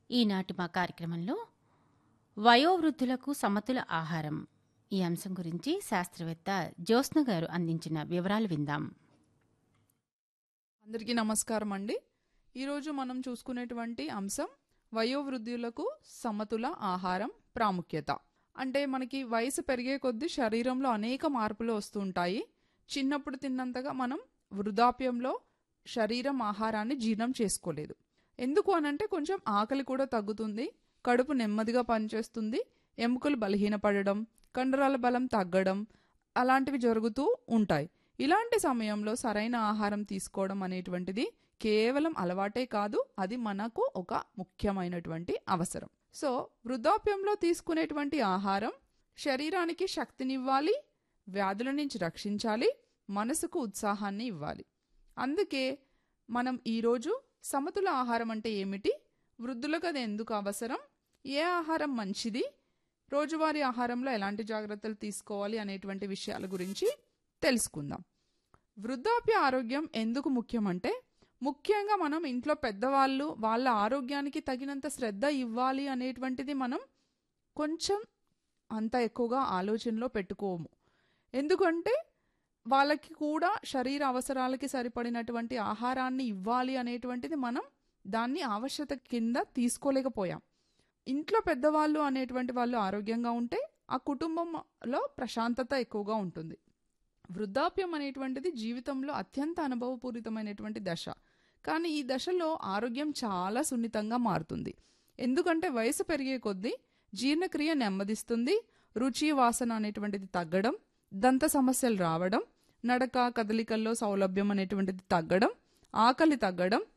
ఈనాటి మా కార్యక్రమంలో వయోవృద్ధులకు సమతుల ఆహారం ఈ అంశం గురించి శాస్త్రవేత్త జ్యోత్స్న గారు అందించిన వివరాలు విందాం అందరికీ నమస్కారం అండి ఈరోజు మనం చూసుకునేటువంటి అంశం వయోవృద్ధులకు సమతుల ఆహారం ప్రాముఖ్యత అంటే మనకి వయసు పెరిగే కొద్దీ శరీరంలో అనేక మార్పులు వస్తూ ఉంటాయి చిన్నప్పుడు తిన్నంతగా మనం వృద్ధాప్యంలో శరీరం ఆహారాన్ని జీర్ణం చేసుకోలేదు ఎందుకు అనంటే కొంచెం ఆకలి కూడా తగ్గుతుంది కడుపు నెమ్మదిగా పనిచేస్తుంది ఎముకలు బలహీనపడడం కండరాల బలం తగ్గడం అలాంటివి జరుగుతూ ఉంటాయి ఇలాంటి సమయంలో సరైన ఆహారం తీసుకోవడం అనేటువంటిది కేవలం అలవాటే కాదు అది మనకు ఒక ముఖ్యమైనటువంటి అవసరం సో వృద్ధాప్యంలో తీసుకునేటువంటి ఆహారం శరీరానికి శక్తినివ్వాలి వ్యాధుల నుంచి రక్షించాలి మనసుకు ఉత్సాహాన్ని ఇవ్వాలి అందుకే మనం ఈరోజు సమతుల ఆహారం అంటే ఏమిటి వృద్ధులకు అది ఎందుకు అవసరం ఏ ఆహారం మంచిది రోజువారీ ఆహారంలో ఎలాంటి జాగ్రత్తలు తీసుకోవాలి అనేటువంటి విషయాల గురించి తెలుసుకుందాం వృద్ధాప్య ఆరోగ్యం ఎందుకు ముఖ్యమంటే ముఖ్యంగా మనం ఇంట్లో పెద్దవాళ్ళు వాళ్ళ ఆరోగ్యానికి తగినంత శ్రద్ధ ఇవ్వాలి అనేటువంటిది మనం కొంచెం అంత ఎక్కువగా ఆలోచనలో పెట్టుకోము ఎందుకంటే వాళ్ళకి కూడా శరీర అవసరాలకి సరిపడినటువంటి ఆహారాన్ని ఇవ్వాలి అనేటువంటిది మనం దాన్ని ఆవశ్యత కింద తీసుకోలేకపోయాం ఇంట్లో పెద్దవాళ్ళు అనేటువంటి వాళ్ళు ఆరోగ్యంగా ఉంటే ఆ కుటుంబంలో ప్రశాంతత ఎక్కువగా ఉంటుంది వృద్ధాప్యం అనేటువంటిది జీవితంలో అత్యంత అనుభవపూరితమైనటువంటి దశ కానీ ఈ దశలో ఆరోగ్యం చాలా సున్నితంగా మారుతుంది ఎందుకంటే వయసు పెరిగే కొద్దీ జీర్ణక్రియ నెమ్మదిస్తుంది రుచి వాసన అనేటువంటిది తగ్గడం దంత సమస్యలు రావడం నడక కదలికల్లో సౌలభ్యం అనేటువంటిది తగ్గడం ఆకలి తగ్గడం